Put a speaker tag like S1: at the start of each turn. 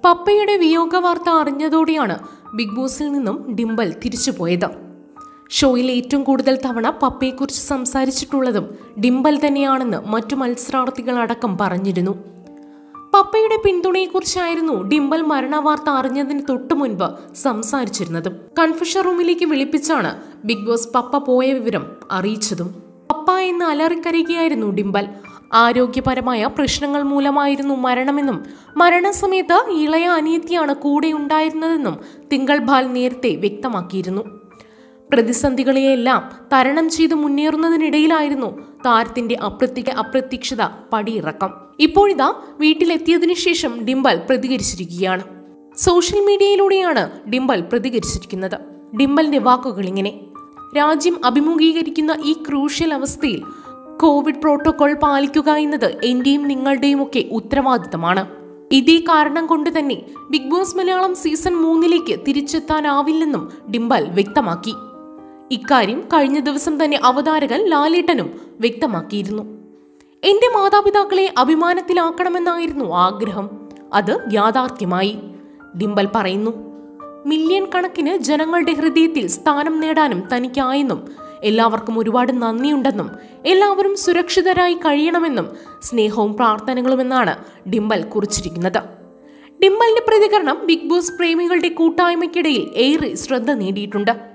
S1: പപ്പയുടെ വിയോഗ വാർത്ത അറിഞ്ഞതോടെയാണ് ബിഗ് ബോസിൽ നിന്നും ഡിംബൽ തിരിച്ചുപോയത് ഷോയിൽ ഏറ്റവും കൂടുതൽ തവണ പപ്പയെക്കുറിച്ച് സംസാരിച്ചിട്ടുള്ളതും ഡിംബൽ തന്നെയാണെന്ന് മറ്റു മത്സരാർത്ഥികൾ അടക്കം പറഞ്ഞിരുന്നു പപ്പയുടെ പിന്തുണയെക്കുറിച്ചായിരുന്നു ഡിംബൽ മരണവാർത്ത അറിഞ്ഞതിന് തൊട്ടു മുൻപ് സംസാരിച്ചിരുന്നതും കൺഫ്യൂഷൻ റൂമിലേക്ക് വിളിപ്പിച്ചാണ് ബിഗ് ബോസ് പപ്പ പോയ വിവരം അറിയിച്ചതും പപ്പ എന്ന് അലറിക്കരയുകയായിരുന്നു ഡിംബൽ ആരോഗ്യപരമായ പ്രശ്നങ്ങൾ മൂലമായിരുന്നു മരണമെന്നും മരണസമയത്ത് ഇളയ അനിയത്തിയാണ് കൂടെ ഉണ്ടായിരുന്നതെന്നും തിങ്കൾ ബാൽ നേരത്തെ വ്യക്തമാക്കിയിരുന്നു പ്രതിസന്ധികളെയെല്ലാം തരണം ചെയ്ത് മുന്നേറുന്നതിനിടയിലായിരുന്നു താരത്തിന്റെ അപ്രത്യ അപ്രത്യക്ഷത പടിയിറക്കം ഇപ്പോഴിതാ വീട്ടിലെത്തിയതിനു ശേഷം ഡിംബൽ പ്രതികരിച്ചിരിക്കുകയാണ് സോഷ്യൽ മീഡിയയിലൂടെയാണ് ഡിംബൽ പ്രതികരിച്ചിരിക്കുന്നത് ഡിംബലിന്റെ വാക്കുകൾ ഇങ്ങനെ രാജ്യം അഭിമുഖീകരിക്കുന്ന ഈ ക്രൂഷ്യൽ അവസ്ഥയിൽ കോവിഡ് പ്രോട്ടോകോൾ പാലിക്കുക എന്നത് എന്റെയും നിങ്ങളുടെയും ഒക്കെ ഉത്തരവാദിത്തമാണ് ഇതേ കാരണം കൊണ്ട് തന്നെ ബിഗ് ബോസ് മലയാളം സീസൺ മൂന്നിലേക്ക് തിരിച്ചെത്താനാവില്ലെന്നും ഡിംബൽ വ്യക്തമാക്കി ഇക്കാര്യം കഴിഞ്ഞ ദിവസം തന്നെ അവതാരകൻ ലാലേട്ടനും വ്യക്തമാക്കിയിരുന്നു എന്റെ മാതാപിതാക്കളെ അഭിമാനത്തിലാക്കണമെന്നായിരുന്നു ആഗ്രഹം അത് യാഥാർത്ഥ്യമായി ഡിംബൽ പറയുന്നു മില്യൺ കണക്കിന് ജനങ്ങളുടെ ഹൃദയത്തിൽ സ്ഥാനം നേടാനും തനിക്കായെന്നും എല്ലാവർക്കും ഒരുപാട് നന്ദിയുണ്ടെന്നും എല്ലാവരും സുരക്ഷിതരായി കഴിയണമെന്നും സ്നേഹവും പ്രാർത്ഥനകളുമെന്നാണ് ഡിംബൽ കുറിച്ചിരിക്കുന്നത് ഡിംബലിന്റെ പ്രതികരണം ബിഗ് ബോസ് പ്രേമികളുടെ കൂട്ടായ്മയ്ക്കിടയിൽ ഏറെ ശ്രദ്ധ നേടിയിട്ടുണ്ട്